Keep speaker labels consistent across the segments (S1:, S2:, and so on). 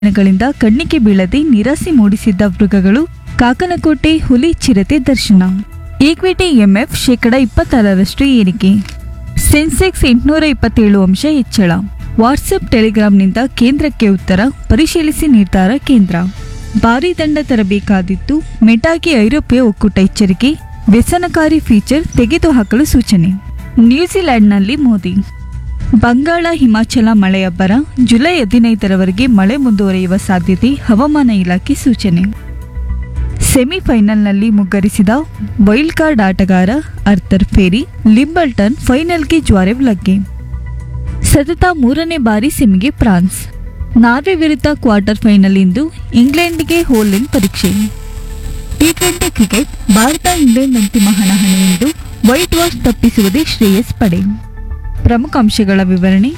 S1: ದಿನಗಳಿಂದ ಕಣ್ಣಿಗೆ ಬೀಳದೆ ನಿರಾಸೆ ಮೂಡಿಸಿದ್ದ ಮೃಗಗಳು ಕಾಕನಕೋಟೆ ಹುಲಿ ಚಿರತೆ ದರ್ಶನ ಈಕ್ವಿಟಿ ಎಂಎಫ್ ಶೇಕಡ ಇಪ್ಪತ್ತಾರರಷ್ಟು ಏರಿಕೆ ಸೆನ್ಸೆಕ್ಸ್ ಎಂಟುನೂರ ಇಪ್ಪತ್ತೇಳು ಅಂಶ ಹೆಚ್ಚಳ ವಾಟ್ಸಪ್ ಟೆಲಿಗ್ರಾಂನಿಂದ ಕೇಂದ್ರಕ್ಕೆ ಉತ್ತರ ಪರಿಶೀಲಿಸಿ ನಿರ್ಧಾರ ಕೇಂದ್ರ ಭಾರೀ ದಂಡ ತರಬೇಕಾದಿತ್ತು ಮೆಟಾಗೆ ಐರೋಪ್ಯ ಒಕ್ಕೂಟ ಎಚ್ಚರಿಕೆ ವ್ಯಸನಕಾರಿ ಫೀಚರ್ ತೆಗೆದುಹಾಕಲು ಸೂಚನೆ ನ್ಯೂಜಿಲೆಂಡ್ನಲ್ಲಿ ಮೋದಿ ಬಂಗಾಳ ಹಿಮಾಚಲ ಮಳೆಯಬ್ಬರ ಜುಲೈ ಹದಿನೈದರವರೆಗೆ ಮಳೆ ಮುಂದುವರಿಯುವ ಸಾಧ್ಯತೆ ಹವಾಮಾನ ಇಲಾಖೆ ಸೂಚನೆ ಸೆಮಿಫೈನಲ್ನಲ್ಲಿ ಮುಗ್ಗರಿಸಿದ ವೈಲ್ಡ್ ಕಾರ್ಡ್ ಆಟಗಾರ ಅರ್ಥರ್ ಫೇರಿ ಲಿಂಬಲ್ಟನ್ ಫೈನಲ್ಗೆ ಜ್ವಾರೆವ್ಲಗ್ಗೆ ಸತತ ಮೂರನೇ ಬಾರಿ ಸೆಮಿಗೆ ಫ್ರಾನ್ಸ್ ನಾರ್ವೆ ವಿರುದ್ಧ ಕ್ವಾರ್ಟರ್ ಫೈನಲ್ ಇಂದು ಇಂಗ್ಲೆಂಡ್ಗೆ ಹೋಲಿನ್ ಪರೀಕ್ಷೆ T twenty cricket Bharat England ಅಂತಿಮ ಹಣಾಹಣಿ ಇಂದು ವೈಟ್ ವಾಶ್ ತಪ್ಪಿಸುವುದೇ ಶ್ರೇಯಸ್ ಪಡೆ ಪ್ರಮುಖ ಅಂಶಗಳ ವಿವರಣೆ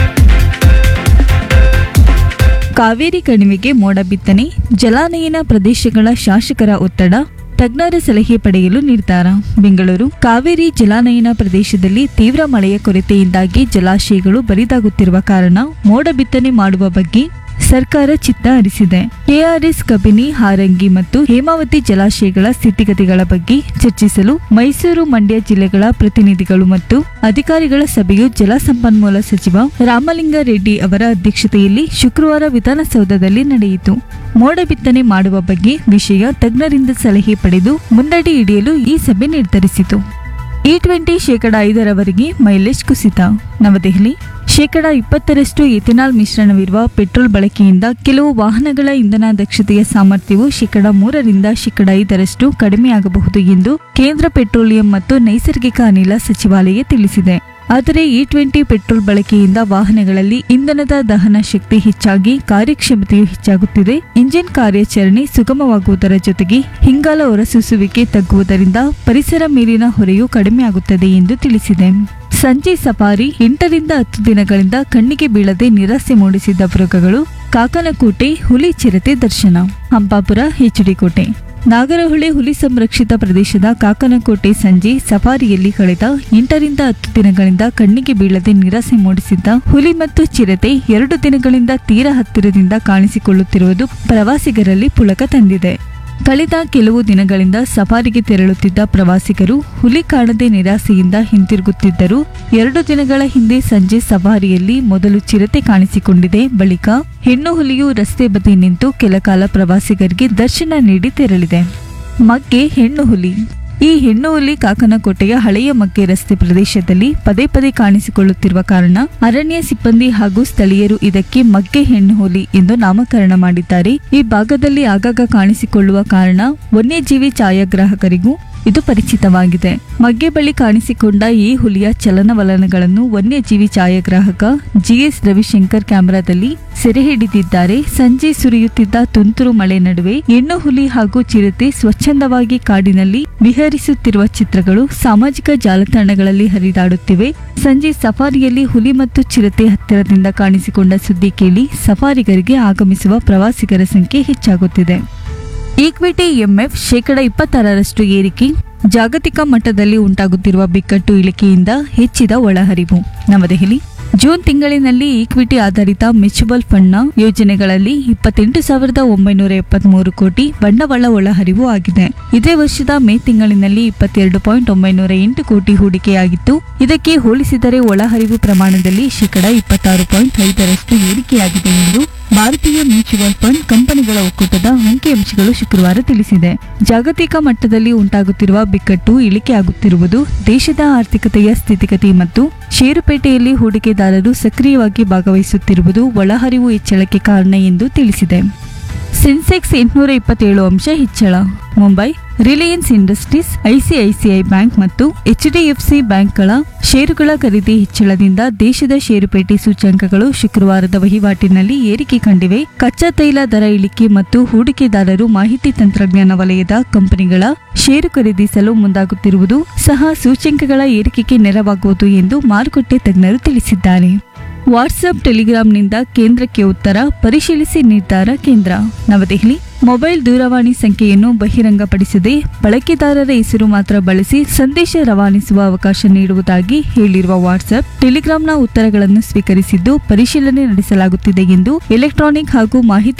S1: ಕಾವೇರಿ ಕಣಿವೆಗೆ ಮೋಡ ಬಿತ್ತನೆ ಜಲಾನಯನ ಪ್ರದೇಶಗಳ ಶಾಸಕರ ಒತ್ತಡ ತಜ್ಞರ ಸಲಹೆ ಪಡೆಯಲು ನಿರ್ಧಾರ ಬೆಂಗಳೂರು ಕಾವೇರಿ ಜಲಾನಯನ ಪ್ರದೇಶದಲ್ಲಿ ತೀವ್ರ ಮಳೆಯ ಕೊರತೆಯಿಂದಾಗಿ ಜಲಾಶಯಗಳು ಬರಿದಾಗುತ್ತಿರುವ ಕಾರಣ ಮೋಡ ಬಿತ್ತನೆ ಮಾಡುವ ಬಗ್ಗೆ ಸರ್ಕಾರ ಚಿತ್ತ ಹರಿಸಿದೆ ಕೆಆರ್ಎಸ್ ಕಬಿನಿ ಹಾರಂಗಿ ಮತ್ತು ಹೇಮಾವತಿ ಜಲಾಶಯಗಳ ಸ್ಥಿತಿಗತಿಗಳ ಬಗ್ಗೆ ಚರ್ಚಿಸಲು ಮೈಸೂರು ಮಂಡ್ಯ ಜಿಲ್ಲೆಗಳ ಪ್ರತಿನಿಧಿಗಳು ಮತ್ತು ಅಧಿಕಾರಿಗಳ ಸಭೆಯು ಜಲಸಂಪನ್ಮೂಲ ಸಚಿವ ರಾಮಲಿಂಗಾರೆಡ್ಡಿ ಅವರ ಅಧ್ಯಕ್ಷತೆಯಲ್ಲಿ ಶುಕ್ರವಾರ ವಿಧಾನಸೌಧದಲ್ಲಿ ನಡೆಯಿತು ಮೋಡ ಬಿತ್ತನೆ ಮಾಡುವ ಬಗ್ಗೆ ವಿಷಯ ತಜ್ಞರಿಂದ ಸಲಹೆ ಪಡೆದು ಮುನ್ನಡೆ ಹಿಡಿಯಲು ಈ ಸಭೆ ನಿರ್ಧರಿಸಿತು ಇ ಟ್ವೆಂಟಿ ಶೇಕಡ ಐದರವರೆಗೆ ಮೈಲೇಜ್ ಕುಸಿತ ನವದೆಹಲಿ ಶೇಕಡ ಇಪ್ಪತ್ತರಷ್ಟು ಎಥೆನಾಲ್ ಮಿಶ್ರಣವಿರುವ ಪೆಟ್ರೋಲ್ ಬಳಕೆಯಿಂದ ಕೆಲವು ವಾಹನಗಳ ಇಂಧನ ದಕ್ಷತೆಯ ಸಾಮರ್ಥ್ಯವು ಶೇಕಡ ಮೂರರಿಂದ ಶೇಕಡ ಐದರಷ್ಟು ಕಡಿಮೆಯಾಗಬಹುದು ಎಂದು ಕೇಂದ್ರ ಪೆಟ್ರೋಲಿಯಂ ಮತ್ತು ನೈಸರ್ಗಿಕ ಅನಿಲ ಸಚಿವಾಲಯ ತಿಳಿಸಿದೆ ಆದರೆ ಇ ಟ್ವೆಂಟಿ ಪೆಟ್ರೋಲ್ ಬಳಕೆಯಿಂದ ವಾಹನಗಳಲ್ಲಿ ಇಂಧನದ ದಹನ ಶಕ್ತಿ ಹೆಚ್ಚಾಗಿ ಕಾರ್ಯಕ್ಷಮತೆಯು ಹೆಚ್ಚಾಗುತ್ತಿದೆ ಇಂಜಿನ್ ಕಾರ್ಯಾಚರಣೆ ಸುಗಮವಾಗುವುದರ ಜೊತೆಗೆ ಹಿಂಗಾಲ ಹೊರಸೂಸುವಿಕೆ ತಗ್ಗುವುದರಿಂದ ಪರಿಸರ ಮೇಲಿನ ಹೊರೆಯು ಕಡಿಮೆಯಾಗುತ್ತದೆ ಎಂದು ತಿಳಿಸಿದೆ ಸಂಜೆ ಸಫಾರಿ ಎಂಟರಿಂದ ಹತ್ತು ದಿನಗಳಿಂದ ಕಣ್ಣಿಗೆ ಬೀಳದೆ ನಿರಾಸೆ ಮೂಡಿಸಿದ್ದ ಮೃಗಗಳು ಕಾಕನಕೋಟೆ ಹುಲಿ ಚಿರತೆ ದರ್ಶನ ಹಂಪಾಪುರ ಕೋಟೆ ನಾಗರಹೊಳೆ ಹುಲಿ ಸಂರಕ್ಷಿತ ಪ್ರದೇಶದ ಕಾಕನಕೋಟೆ ಸಂಜೆ ಸಫಾರಿಯಲ್ಲಿ ಕಳೆದ ಎಂಟರಿಂದ ಹತ್ತು ದಿನಗಳಿಂದ ಕಣ್ಣಿಗೆ ಬೀಳದೆ ನಿರಾಸೆ ಮೂಡಿಸಿದ್ದ ಹುಲಿ ಮತ್ತು ಚಿರತೆ ಎರಡು ದಿನಗಳಿಂದ ತೀರಾ ಹತ್ತಿರದಿಂದ ಕಾಣಿಸಿಕೊಳ್ಳುತ್ತಿರುವುದು ಪ್ರವಾಸಿಗರಲ್ಲಿ ಪುಳಕ ತಂದಿದೆ ಕಳೆದ ಕೆಲವು ದಿನಗಳಿಂದ ಸಫಾರಿಗೆ ತೆರಳುತ್ತಿದ್ದ ಪ್ರವಾಸಿಗರು ಹುಲಿ ಕಾಣದೆ ನಿರಾಸೆಯಿಂದ ಹಿಂತಿರುಗುತ್ತಿದ್ದರು ಎರಡು ದಿನಗಳ ಹಿಂದೆ ಸಂಜೆ ಸಫಾರಿಯಲ್ಲಿ ಮೊದಲು ಚಿರತೆ ಕಾಣಿಸಿಕೊಂಡಿದೆ ಬಳಿಕ ಹೆಣ್ಣು ಹುಲಿಯು ರಸ್ತೆ ಬದಿ ನಿಂತು ಕೆಲಕಾಲ ಪ್ರವಾಸಿಗರಿಗೆ ದರ್ಶನ ನೀಡಿ ತೆರಳಿದೆ ಮಗ್ಗೆ ಹೆಣ್ಣು ಹುಲಿ ಈ ಹೆಣ್ಣು ಹುಲಿ ಕಾಕನಕೋಟೆಯ ಹಳೆಯ ಮಗ್ಗೆ ರಸ್ತೆ ಪ್ರದೇಶದಲ್ಲಿ ಪದೇ ಪದೇ ಕಾಣಿಸಿಕೊಳ್ಳುತ್ತಿರುವ ಕಾರಣ ಅರಣ್ಯ ಸಿಬ್ಬಂದಿ ಹಾಗೂ ಸ್ಥಳೀಯರು ಇದಕ್ಕೆ ಮಗ್ಗೆ ಹೆಣ್ಣು ಹುಲಿ ಎಂದು ನಾಮಕರಣ ಮಾಡಿದ್ದಾರೆ ಈ ಭಾಗದಲ್ಲಿ ಆಗಾಗ ಕಾಣಿಸಿಕೊಳ್ಳುವ ಕಾರಣ ವನ್ಯಜೀವಿ ಛಾಯಾಗ್ರಾಹಕರಿಗೂ ಇದು ಪರಿಚಿತವಾಗಿದೆ ಮಗ್ಗೆ ಬಳಿ ಕಾಣಿಸಿಕೊಂಡ ಈ ಹುಲಿಯ ಚಲನವಲನಗಳನ್ನು ವನ್ಯಜೀವಿ ಛಾಯಾಗ್ರಾಹಕ ಜಿಎಸ್ ರವಿಶಂಕರ್ ಕ್ಯಾಮೆರಾದಲ್ಲಿ ಸೆರೆ ಹಿಡಿದಿದ್ದಾರೆ ಸಂಜೆ ಸುರಿಯುತ್ತಿದ್ದ ತುಂತುರು ಮಳೆ ನಡುವೆ ಹೆಣ್ಣು ಹುಲಿ ಹಾಗೂ ಚಿರತೆ ಸ್ವಚ್ಛಂದವಾಗಿ ಕಾಡಿನಲ್ಲಿ ವಿಹರಿಸುತ್ತಿರುವ ಚಿತ್ರಗಳು ಸಾಮಾಜಿಕ ಜಾಲತಾಣಗಳಲ್ಲಿ ಹರಿದಾಡುತ್ತಿವೆ ಸಂಜೆ ಸಫಾರಿಯಲ್ಲಿ ಹುಲಿ ಮತ್ತು ಚಿರತೆ ಹತ್ತಿರದಿಂದ ಕಾಣಿಸಿಕೊಂಡ ಸುದ್ದಿ ಕೇಳಿ ಸಫಾರಿಗರಿಗೆ ಆಗಮಿಸುವ ಪ್ರವಾಸಿಗರ ಸಂಖ್ಯೆ ಹೆಚ್ಚಾಗುತ್ತಿದೆ ಈಕ್ವಿಟಿ ಎಂಎಫ್ ಶೇಕಡ ಇಪ್ಪತ್ತಾರರಷ್ಟು ಏರಿಕೆ ಜಾಗತಿಕ ಮಟ್ಟದಲ್ಲಿ ಉಂಟಾಗುತ್ತಿರುವ ಬಿಕ್ಕಟ್ಟು ಇಳಿಕೆಯಿಂದ ಹೆಚ್ಚಿದ ಒಳಹರಿವು ನವದೆಹಲಿ ಜೂನ್ ತಿಂಗಳಿನಲ್ಲಿ ಈಕ್ವಿಟಿ ಆಧಾರಿತ ಮ್ಯೂಚುವಲ್ ಫಂಡ್ನ ಯೋಜನೆಗಳಲ್ಲಿ ಇಪ್ಪತ್ತೆಂಟು ಸಾವಿರದ ಒಂಬೈನೂರ ಎಪ್ಪತ್ಮೂರು ಕೋಟಿ ಬಂಡವಾಳ ಒಳಹರಿವು ಆಗಿದೆ ಇದೇ ವರ್ಷದ ಮೇ ತಿಂಗಳಿನಲ್ಲಿ ಇಪ್ಪತ್ತೆರಡು ಪಾಯಿಂಟ್ ಒಂಬೈನೂರ ಎಂಟು ಕೋಟಿ ಹೂಡಿಕೆಯಾಗಿತ್ತು ಇದಕ್ಕೆ ಹೋಲಿಸಿದರೆ ಒಳಹರಿವು ಪ್ರಮಾಣದಲ್ಲಿ ಶೇಕಡ ಇಪ್ಪತ್ತಾರು ಪಾಯಿಂಟ್ ಐದರಷ್ಟು ಏರಿಕೆಯಾಗಿದೆ ಎಂದು ಭಾರತೀಯ ಮ್ಯೂಚುವಲ್ ಫಂಡ್ ಕಂಪನಿಗಳ ಒಕ್ಕೂಟದ ಅಂಕಿಅಂಶಗಳು ಶುಕ್ರವಾರ ತಿಳಿಸಿದೆ ಜಾಗತಿಕ ಮಟ್ಟದಲ್ಲಿ ಉಂಟಾಗುತ್ತಿರುವ ಬಿಕ್ಕಟ್ಟು ಇಳಿಕೆಯಾಗುತ್ತಿರುವುದು ದೇಶದ ಆರ್ಥಿಕತೆಯ ಸ್ಥಿತಿಗತಿ ಮತ್ತು ಷೇರುಪೇಟೆಯಲ್ಲಿ ಹೂಡಿಕೆದಾರರು ಸಕ್ರಿಯವಾಗಿ ಭಾಗವಹಿಸುತ್ತಿರುವುದು ಒಳಹರಿವು ಹೆಚ್ಚಳಕ್ಕೆ ಕಾರಣ ಎಂದು ತಿಳಿಸಿದೆ ಸೆನ್ಸೆಕ್ಸ್ ಎಂಟುನೂರ ಇಪ್ಪತ್ತೇಳು ಅಂಶ ಹೆಚ್ಚಳ Mumbai Reliance Industries ICICI bank ಮತ್ತು ಎಚ್ಡಿಎಫ್ಸಿ ಬ್ಯಾಂಕ್ಗಳ ಷೇರುಗಳ ಖರೀದಿ ಹೆಚ್ಚಳದಿಂದ ದೇಶದ ಷೇರುಪೇಟೆ ಸೂಚ್ಯಂಕಗಳು ಶುಕ್ರವಾರದ ವಹಿವಾಟಿನಲ್ಲಿ ಏರಿಕೆ ಕಂಡಿವೆ ಕಚ್ಚಾ ತೈಲ ದರ ಇಳಿಕೆ ಮತ್ತು ಹೂಡಿಕೆದಾರರು ಮಾಹಿತಿ ತಂತ್ರಜ್ಞಾನ ವಲಯದ ಕಂಪನಿಗಳ ಷೇರು ಖರೀದಿಸಲು ಮುಂದಾಗುತ್ತಿರುವುದು ಸಹ ಸೂಚ್ಯಂಕಗಳ ಏರಿಕೆಗೆ ನೆರವಾಗುವುದು ಎಂದು ಮಾರುಕಟ್ಟೆ ತಜ್ಞರು ತಿಳಿಸಿದ್ದಾರೆ ವಾಟ್ಸ್ಆಪ್ ಟೆಲಿಗ್ರಾಂನಿಂದ ಕೇಂದ್ರಕ್ಕೆ ಉತ್ತರ ಪರಿಶೀಲಿಸಿ ನಿರ್ಧಾರ ಕೇಂದ್ರ ನವದೆಹಲಿ ಮೊಬೈಲ್ ದೂರವಾಣಿ ಸಂಖ್ಯೆಯನ್ನು ಬಹಿರಂಗಪಡಿಸದೆ ಬಳಕೆದಾರರ ಹೆಸರು ಮಾತ್ರ ಬಳಸಿ ಸಂದೇಶ ರವಾನಿಸುವ ಅವಕಾಶ ನೀಡುವುದಾಗಿ ಹೇಳಿರುವ ವಾಟ್ಸ್ಆಪ್ ಟೆಲಿಗ್ರಾಂನ ಉತ್ತರಗಳನ್ನು ಸ್ವೀಕರಿಸಿದ್ದು ಪರಿಶೀಲನೆ ನಡೆಸಲಾಗುತ್ತಿದೆ ಎಂದು ಎಲೆಕ್ಟ್ರಾನಿಕ್ ಹಾಗೂ ಮಾಹಿತಿ